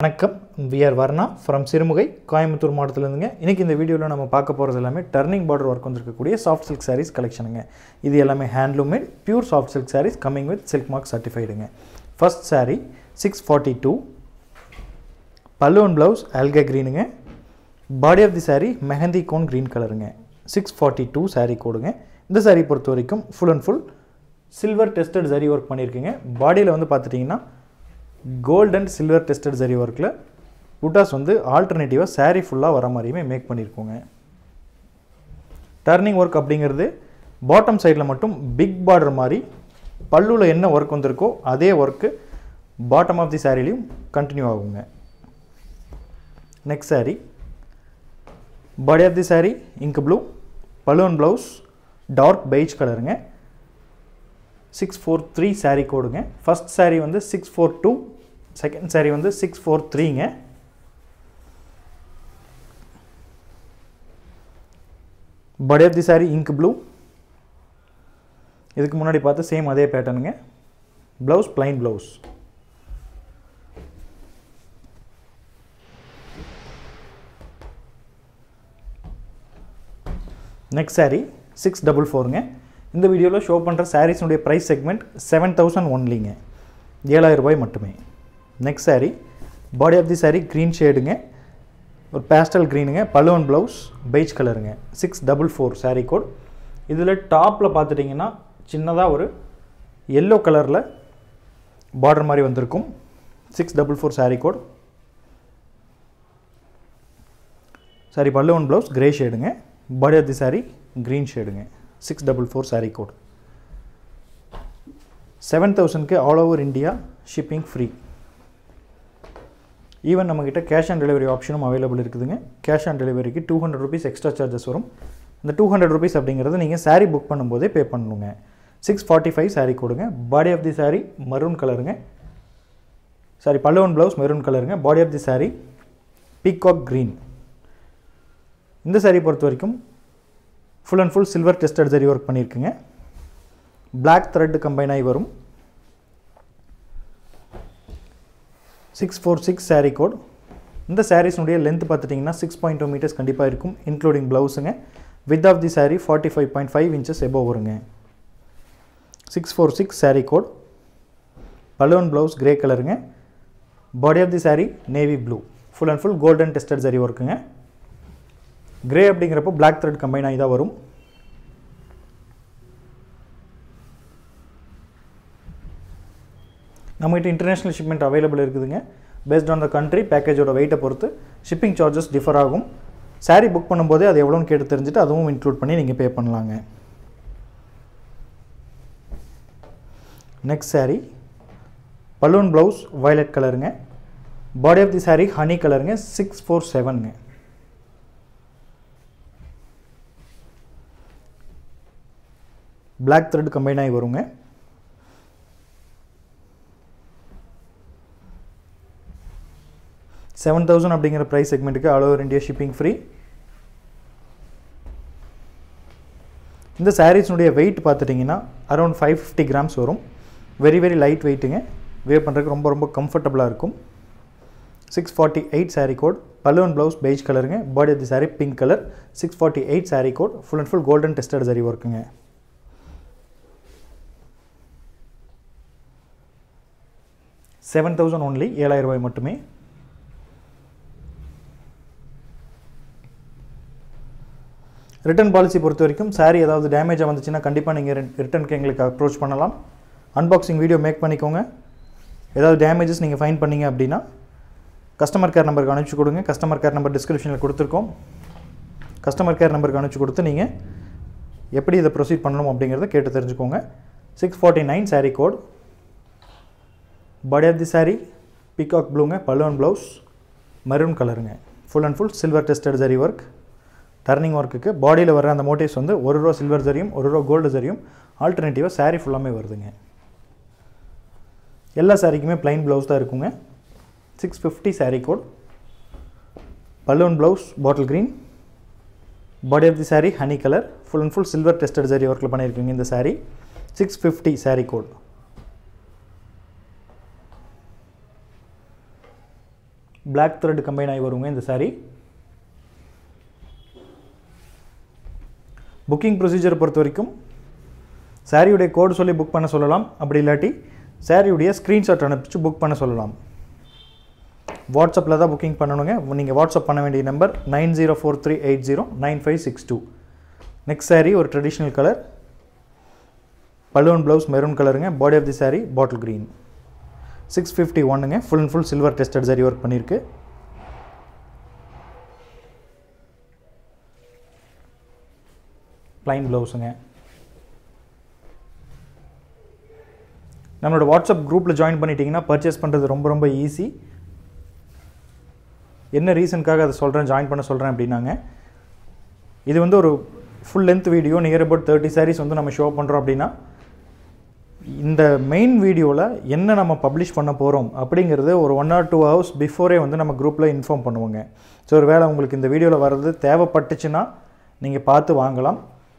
வணக்கம் we are Varna from Sirumugai Coimbatore மாவட்டத்திலேருந்துங்க இன்றைக்கி இந்த வீடியோவில் நம்ம பார்க்க போகிறது எல்லாமே டர்னிங் பார்டர் ஒர்க் வந்திருக்கக்கூடிய சாஃப்ட் சில்க் சாரீஸ் கலெக்ஷனுங்க இது எல்லாமே handloom made pure soft silk sarees coming with silk mark சர்டிஃபைடுங்க first saree six forty two பல்லுவன் ப்ளவுஸ் ஆல்கா க்ரீனுங்க body of the saree mehndi cone green கலருங்க சிக்ஸ் ஃபார்ட்டி டூ saree கோடுங்க இந்த saree பொறுத்த வரைக்கும் full and full silver tested zari work பண்ணியிருக்கீங்க பாடியில் வந்து பார்த்துட்டிங்கன்னா கோல்ட் அண்ட் சில்வர் டெஸ்டட் சரி ஒர்க்கில் புட்டாஸ் வந்து ஆல்டர்னேட்டிவாக saree ஃபுல்லாக வர மாதிரியுமே மேக் பண்ணியிருக்கோங்க டர்னிங் ஒர்க் அப்படிங்கிறது பாட்டம் சைடில் மட்டும் பிக் பார்டர் மாதிரி பல்லுவில் என்ன ஒர்க் வந்திருக்கோ அதே ஒர்க்கு பாட்டம் ஆஃப் தி சாரிலையும் கண்டினியூ ஆகுங்க next saree body of the saree ink blue balloon blouse dark beige கலருங்க சிக்ஸ் ஃபோர் த்ரீ saree கோடுங்க ஃபர்ஸ்ட் saree வந்து six four two second saree வந்து சிக்ஸ் ஃபோர் த்ரீங்க body of the saree ink blue இதுக்கு முன்னாடி பார்த்து same அதே பேட்டர்னுங்க blouse plain blouse next saree six double ஃபோருங்க இந்த வீடியோவில் ஷோ பண்ணுற சாரீஸுடைய ப்ரைஸ் செக்மெண்ட் செவன் தௌசண்ட் ஒன்லிங்க ஏழாயிரம் ரூபாய் மட்டுமே next saree body of the saree green ஷேடுங்க ஒரு பேஸ்டல் க்ரீனுங்க பலூன் ப்ளவுஸ் பெய்ஜ் கலருங்க six double four saree code இதில் டாப்பில் பார்த்துட்டிங்கன்னா சின்னதாக ஒரு எல்லோ கலரில் பார்டர் மாதிரி வந்திருக்கும் six double four saree code saree பல்லுவன் ப்ளவுஸ் கிரே ஷேடுங்க body of the saree green ஷேடுங்க six double four saree code seven தௌசண்ட்க்கு all over India shipping free even நம்மக்கிட்ட கேஷ் ஆன் டெலிவரி ஆப்ஷனும் அவைலபிள் இருக்குதுங்க கேஷ் ஆன் டெலிவரிக்கு two hundred rupees extra charges வரும் இந்த டூ ஹண்ட்ரட் ருபீஸ் அப்படிங்கிறது நீங்கள் saree புக் பண்ணும்போதே பே பண்ணணுங்க சிக்ஸ் ஃபார்ட்டி ஃபைவ் saree கொடுங்க body of the saree maroon கலருங்க சாரி பல்லுவன் ப்ளவுஸ் மெரூன் கலருங்க body of the saree peacock green இந்த saree பொறுத்த வரைக்கும் full and full silver tested zari work பண்ணியிருக்குங்க Black thread கம்பைன் ஆகி வரும் six four six saree code இந்த சாரீஸ்னுடைய லென்த் பார்த்துட்டிங்கன்னா சிக்ஸ் பாயிண்ட் டூ மீட்டர்ஸ் கண்டிப்பாக இருக்கும் இன்க்ளூடிங் ப்ளவுஸுங்க width of the saree forty five point five inches above வருங்க six four six saree code balloon blouse grey கலருங்க body of the saree navy blue full and full golden tested zari ஒர்க்குங்க grey அப்படிங்கிறப்போ Black thread combine ஆகி தான் வரும் நம்மகிட்ட international shipment available இருக்குதுங்க based on the country பேக்கேஜோட வெயிட்டை பொறுத்து ஷிப்பிங் சார்ஜஸ் டிஃபர் ஆகும் saree புக் பண்ணும்போதே அது எவ்வளோன்னு கேட்டு தெரிஞ்சுட்டு அதுவும் இன்க்ளூட் பண்ணி நீங்கள் பே பண்ணலாங்க next saree balloon blouse violet கலருங்க body of the saree honey கலருங்க சிக்ஸ் ஃபோர் செவனுங்க Black thread கம்பைன் ஆகி வருங்க செவன் தௌசண்ட் அப்படிங்கிற ப்ரைஸ் செக்மெண்ட்டுக்கு all over India shipping free இந்த சாரீஸ்னுடைய வெயிட் பார்த்துட்டிங்கன்னா அரௌண்ட் ஃபைவ் ஃபிஃப்டி கிராம்ஸ் வரும் வெரி வெரி லைட் வெயிட்டுங்க வேர் பண்ணுறதுக்கு ரொம்ப ரொம்ப கம்ஃபர்டபுளாக இருக்கும் six forty eight saree code balloon blouse beige கலருங்க body of the saree pink colour six forty eight saree code full and full golden tested zari ஒர்க்குங்க seven thousand only ஏழாயிரம் ரூபாய் மட்டுமே ரிட்டர்ன் பாலிசி பொறுத்த வரைக்கும் சாரீ ஏதாவது டேமேஜாக வந்துச்சுன்னா கண்டிப்பாக நீங்கள் ரிட்டர்னுக்கு எங்களுக்கு அப்ரோச் பண்ணலாம் அன்பாக்சிங் வீடியோ மேக் பண்ணிக்கோங்க ஏதாவது டேமேஜஸ் நீங்கள் ஃபைன் பண்ணீங்க அப்படின்னா கஸ்டமர் கேர் நம்பருக்கு அனுப்பிச்சி கொடுங்க கஸ்டமர் கேர் நம்பர் டிஸ்கிரிப்ஷனில் கொடுத்துருக்கோம் கஸ்டமர் கேர் நம்பருக்கு அனுப்பிச்சி கொடுத்து நீங்கள் எப்படி இதை ப்ரொசீட் பண்ணணும் அப்படிங்கிறத கேட்டு தெரிஞ்சுக்கோங்க six forty nine sari code body of the saree peacock ப்ளூங்க பலூன் ப்ளவுஸ் மரூன் கலருங்க full and full silver tested zari work turning ஒர்க்குக்கு பாடியில் வர அந்த மோட்டிவ்ஸ் வந்து ஒரு ரூபா சில்வர் ஜரியும் ஒரு ரூபா கோல்டு ஜரியும் ஆல்டர்னேட்டிவாக saree ஃபுல்லாமே வருதுங்க எல்லா சாரிக்குமே ப்ளைன் ப்ளவுஸ் தான் இருக்குங்க six fifty saree code balloon blouse bottle green body of the saree honey colour full and full silver tested zari ஒர்க்கில் பண்ணியிருக்கீங்க இந்த saree six fifty saree code Black thread combine ஆகி வருங்க இந்த saree புக்கிங் ப்ரொசீஜர் பொறுத்த வரைக்கும் சாரியுடைய கோடு சொல்லி புக் பண்ண சொல்லலாம் அப்படி இல்லாட்டி சாரியுடைய ஸ்க்ரீன்ஷாட் அனுப்பிச்சு புக் பண்ண சொல்லலாம் வாட்ஸ்அப்பில் தான் புக்கிங் பண்ணணுங்க நீங்கள் வாட்ஸ்அப் பண்ண வேண்டிய number nine zero four three eight zero nine five six two next saree ஒரு traditional colour balloon blouse maroon கலருங்க body of the saree bottle green six fifty ஒன்னுங்க full and full silver tested zari work பண்ணியிருக்கு plain ப்ளவுஸுங்க நம்மளோட WhatsApp குரூப்பில் join பண்ணிட்டீங்கன்னா purchase பண்ணுறது ரொம்ப ரொம்ப ஈஸி என்ன ரீசனுக்காக அதை சொல்கிறேன் ஜாயின் பண்ண சொல்கிறேன் அப்படின்னாங்க இது வந்து ஒரு full length video near about thirty sarees வந்து நம்ம ஷோ பண்ணுறோம் அப்படின்னா இந்த மெயின் வீடியோவில் என்ன நம்ம பப்ளிஷ் பண்ண போகிறோம் அப்படிங்கிறது ஒரு ஒன் ஆர் டூ ஹவர்ஸ் பிஃபோரே வந்து நம்ம குரூப்பில் இன்ஃபார்ம் பண்ணுவோங்க ஸோ ஒரு வேளை உங்களுக்கு இந்த வீடியோவில் வர்றது தேவைப்பட்டுச்சுன்னா நீங்கள் பார்த்து வாங்கலாம்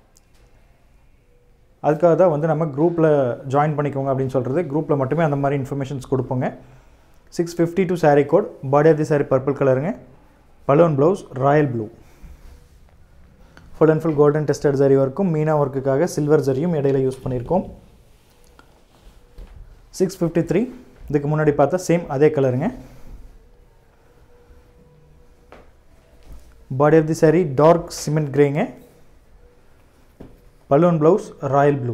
அதுக்காக தான் வந்து நம்ம குரூப்பில் ஜாயின் பண்ணிக்கோங்க அப்படின்னு சொல்கிறது குரூப்பில் மட்டுமே அந்த மாதிரி இன்ஃபர்மேஷன்ஸ் கொடுப்போங்க six fifty two saree code body of the sari purple கலருங்க balloon blouse royal blue full and full golden tested zari ஒர்க்கும் மீனா ஒர்க்குக்காக சில்வர் ஜரியும் இடையில யூஸ் பண்ணியிருக்கோம் சிக்ஸ் ஃபிஃப்டி த்ரீ இதுக்கு முன்னாடி பார்த்தா சேம் அதே கலருங்க body of the saree dark cement கிரேங்க balloon blouse royal blue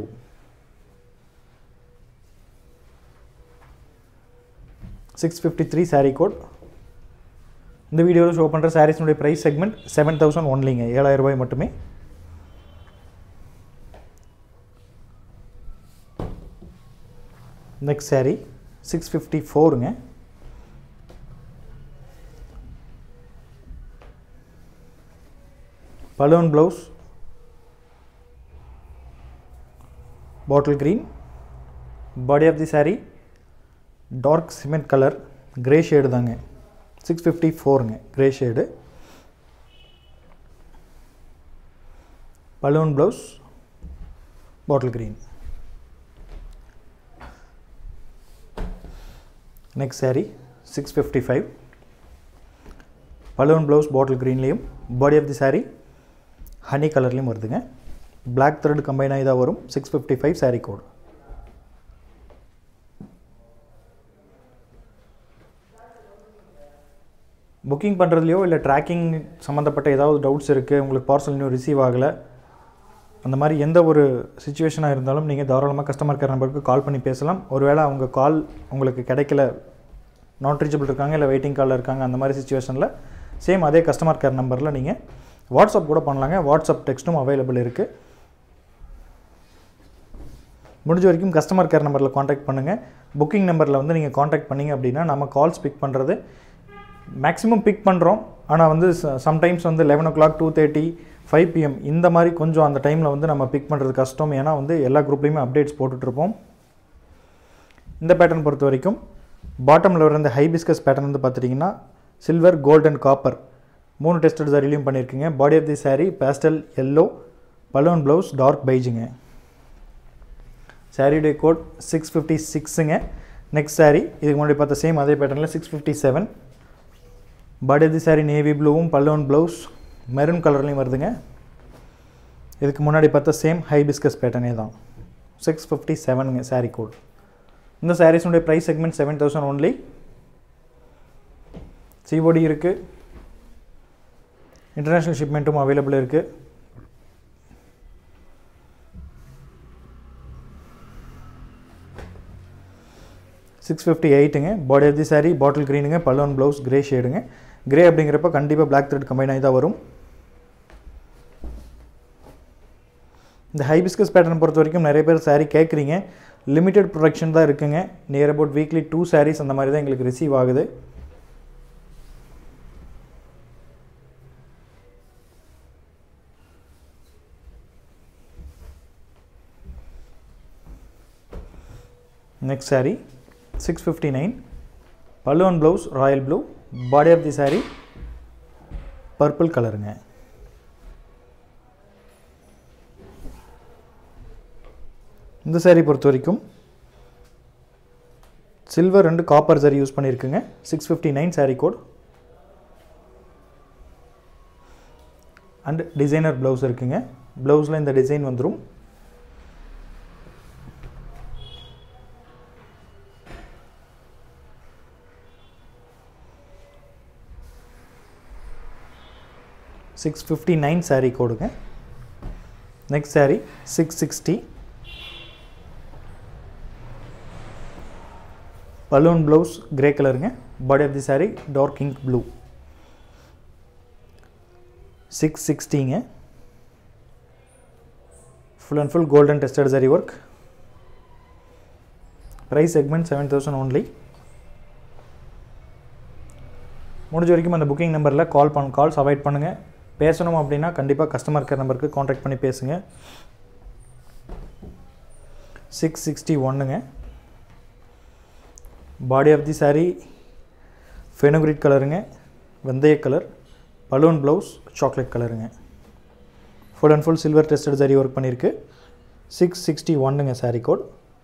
six fifty three saree code இந்த வீடியோவில் ஷோ பண்ணுற சாரீஸ்னுடைய ப்ரைஸ் செக்மெண்ட் செவன் தௌசண்ட் ஒன்லிங்க ஏழாயிரம் ரூபாய் மட்டுமே நெக்ஸ்ட் சாரீ சிக்ஸ் ஃபிஃப்டி ஃபோருங்க balloon blouse bottle green body of the saree dark cement colour grey shade தாங்க சிக்ஸ் ஃபிஃப்டி ஃபோருங்க grey shade balloon blouse bottle green next sari six fifty five balloon blouse bottle க்ரீன்லேயும் body of the saree honey கலர்லேயும் வருதுங்க black thread combine ஆகி தான் வரும் six fifty five saree code booking பண்ணுறதுலையோ இல்லை tracking சம்மந்தப்பட்ட ஏதாவது டவுட்ஸ் இருக்குது உங்களுக்கு பார்சல் இன்னும் ரிசீவ் ஆகலை அந்த மாதிரி எந்த ஒரு சுச்சுவேஷனாக இருந்தாலும் நீங்கள் தாராளமாக கஸ்டமர் கேர் நம்பருக்கு கால் பண்ணி பேசலாம் ஒருவேளை அவங்க கால் உங்களுக்கு கிடைக்கல நாட் ரீச்சபிள் இருக்காங்க இல்லை வெயிட்டிங் காலில் இருக்காங்க அந்த மாதிரி சுச்சுவேஷனில் சேம் அதே கஸ்டமர் கேர் நம்பரில் நீங்கள் வாட்ஸ்அப் கூட பண்ணலாங்க வாட்ஸ்அப் டெக்ஸ்ட்டும் அவைலபிள் இருக்குது முடிஞ்ச வரைக்கும் கஸ்டமர் கேர் நம்பரில் காண்டாக்ட் பண்ணுங்கள் புக்கிங் நம்பரில் வந்து நீங்கள் காண்டாக்ட் பண்ணிங்க அப்படின்னா நம்ம கால்ஸ் பிக் பண்ணுறது மேக்ஸிமம் பிக் பண்ணுறோம் ஆனால் வந்து சம்டைம்ஸ் வந்து eleven o'clock two thirty five PM இந்த மாதிரி கொஞ்சம் அந்த டைமில் வந்து நம்ம பிக் பண்ணுறது கஷ்டம் ஏன்னா வந்து எல்லா குரூப்லேயுமே அப்டேட்ஸ் போட்டுட்ருப்போம் இந்த பேட்டர்ன் பொறுத்த வரைக்கும் பாட்டமில் வர இந்த ஹைபிஸ்கஸ் பேட்டர்ன் வந்து பார்த்துட்டிங்கன்னா சில்வர் கோல்ட் அண்ட் காப்பர் மூணு டெஸ்டட் சாரிலையும் பண்ணியிருக்கீங்க body of the saree pastel yellow balloon blouse dark பைஜுங்க சாரியுடைய கோட் சிக்ஸ் ஃபிஃப்டி சிக்ஸுங்க நெக்ஸ்ட் சாரீ இதுக்கு முன்னாடி பார்த்த சேம் அதே பேட்டர்னில் six fifty seven body of the saree navy ப்ளூவும் பல்லோன் ப்ளவுஸ் மெரூன் கலர்லேயும் வருதுங்க இதுக்கு முன்னாடி பார்த்தா சேம் ஹைபிஸ்கஸ் பேட்டர்னே தான் சிக்ஸ் ஃபிஃப்டி செவனுங்க சாரீ கோட் இந்த சாரீஸுடைய price segment seven thousand only COD இருக்குது இன்டர்நேஷ்னல் ஷிப்மெண்ட்டும் அவைலபிள் இருக்குது சிக்ஸ் ஃபிஃப்டி எயிட்டுங்க body of the saree bottle க்ரீனுங்க பல்லோன் ப்ளவுஸ் கிரே ஷேடுங்க கிரே அப்படிங்கிறப்ப கண்டிப்பாக பிளாக் த்ரெட் கம்பைன் ஆகி தான் வரும் இந்த ஹைபிஸ்கஸ் பேட்டர்ன் பொறுத்த வரைக்கும் நிறைய பேர் சாரீ கேட்குறீங்க லிமிட்டெட் ப்ரொடக்ஷன் தான் இருக்குங்க near about weekly two saris அந்த மாதிரி தான் எங்களுக்கு ரிசீவ் ஆகுது next sari six fifty nine பல்லுவன் blouse royal blue body of the sari purple கலருங்க இந்த சாரீ பொறுத்த வரைக்கும் சில்வர் ரெண்டு காப்பர் சாரி யூஸ் பண்ணியிருக்குங்க six fifty nine sari code and designer blouse இருக்குங்க ப்ளவுஸில் இந்த டிசைன் வந்துடும் சிக்ஸ் ஃபிஃப்டி நைன் சாரீ கோடுங்க next sari six sixty balloon blouse grey கலருங்க body of the saree dark ink blue six சிக்ஸ்டிங்க full and full golden tested zari work price segment seven thousand only முடிஞ்ச வரைக்கும் அந்த புக்கிங் நம்பரில் கால் பண்ண கால்ஸ் அவாய்ட் பண்ணுங்கள் பேசணும் அப்படின்னா கண்டிப்பாக கஸ்டமர் கேர் நம்பருக்கு காண்டாக்ட் பண்ணி பேசுங்க சிக்ஸ் சிக்ஸ்டி ஒன்றுங்க பாடி ஆஃப் தி சாரீ ஃபெனுக்ரிட் கலருங்க வெந்தய கலர் பலூன் ப்ளவுஸ் சாக்லேட் கலருங்க full and full silver tested zari work பண்ணியிருக்கு சிக்ஸ் சிக்ஸ்டி ஒன்னுங்க சாரீ கோட்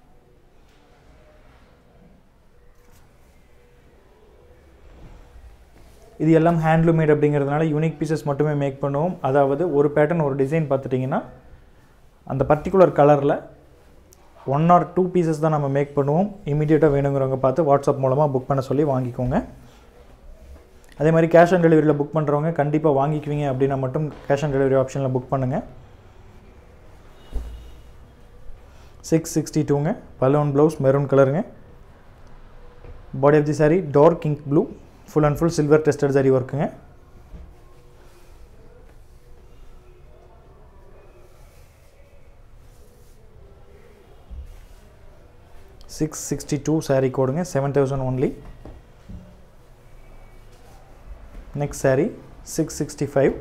இது எல்லாம் ஹேண்ட்லூம் மேட் அப்படிங்கிறதுனால யூனிக் பீசஸ் மட்டுமே மேக் பண்ணுவோம் அதாவது ஒரு பேட்டர்ன் ஒரு டிசைன் பார்த்துட்டிங்கன்னா அந்த பர்டிகுலர் கலரில் ஒன் ஆர் டூ பீசஸ் தான் நம்ம மேக் பண்ணுவோம் இமீடியட்டாக வேணுங்கிறவங்க பார்த்து வாட்ஸ்அப் மூலமாக புக் பண்ண சொல்லி வாங்கிக்கோங்க அதே மாதிரி கேஷ் ஆன் டெலிவரியில் புக் பண்ணுறவங்க கண்டிப்பாக வாங்கிக்குவீங்க அப்படின்னா மட்டும் கேஷ் ஆன் டெலிவரி ஆப்ஷனில் புக் பண்ணுங்கள் சிக்ஸ் சிக்ஸ்டி டூங்க பலூன் ப்ளவுஸ் மெரூன் கலருங்க body of the sari dark ink blue full and full silver tested zari ஒர்க்குங்க சிக்ஸ் சிக்ஸ்டி டூ சாரீ கோடுங்க seven thousand only next sari six sixty five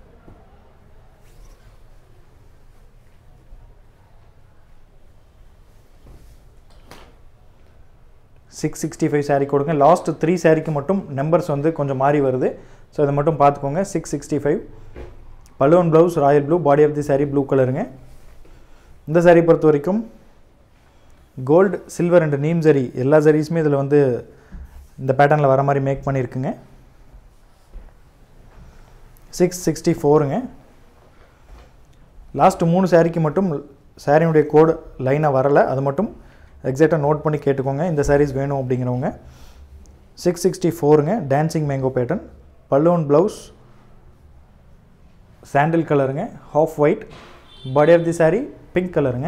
six sixty five sari கொடுங்க last three சாரீக்கு மட்டும் numbers வந்து கொஞ்சம் மாறி வருது ஸோ இதை மட்டும் பார்த்துக்கோங்க six sixty five balloon blouse royal blue body of the sari blue கலருங்க இந்த சாரீ பொறுத்த வரைக்கும் கோல்டு சில்வர் அண்ட் நீம் சரி எல்லா சாரீஸுமே இதில் வந்து இந்த பேட்டர்னில் வர மாதிரி மேக் பண்ணியிருக்குங்க சிக்ஸ் சிக்ஸ்டி ஃபோருங்க லாஸ்ட்டு மூணு சாரீக்கு மட்டும் சாரியினுடைய கோடு லைனாக வரலை அது மட்டும் எக்ஸாக்டாக நோட் பண்ணி கேட்டுக்கோங்க இந்த சாரீஸ் வேணும் அப்படிங்கிறவங்க சிக்ஸ் சிக்ஸ்டி ஃபோருங்க dancing mango pattern balloon blouse sandal கலருங்க half white body of the sari pink கலருங்க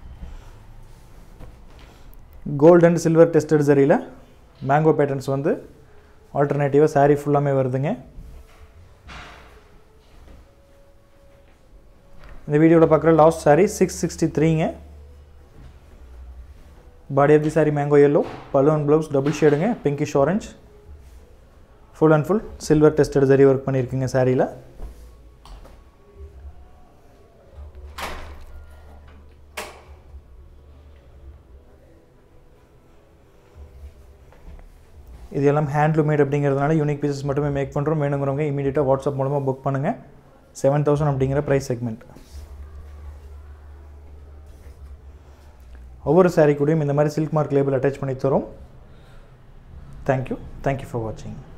கோல்டு அண்ட் சில்வர் டெஸ்டட் சரியில் மேங்கோ பேட்டர்ன்ஸ் வந்து ஆல்டர்னேட்டிவாக சாரீ ஃபுல்லாமே வருதுங்க இந்த வீடியோவில் பார்க்குற லாஸ்ட் சாரீ சிக்ஸ் சிக்ஸ்டி த்ரீங்க body of the sari mango yellow balloon blouse double ஷேடுங்க pinkish orange full and full silver tested zari work பண்ணியிருக்குங்க சாரியில் இது எல்லாம் ஹேண்ட்லூம் மேட் அப்படிங்கிறதுனால யூனிக் பீசஸ் மட்டுமே மேக் பண்ணுறோம் வேணுங்கிறவங்க இமீடியட்டாக வாட்ஸ்அப் மூலமாக புக் பண்ணுங்கள் செவன் தௌசண்ட் அப்படிங்கிற ப்ரைஸ் செக்மெண்ட் ஒவ்வொரு சாரீ கூடயும் இந்த மாதிரி சில்க் மார்க் லேபிள் அட்டாச் பண்ணி தரோம் தேங்க்யூ தேங்க்யூ ஃபார் வாட்சிங்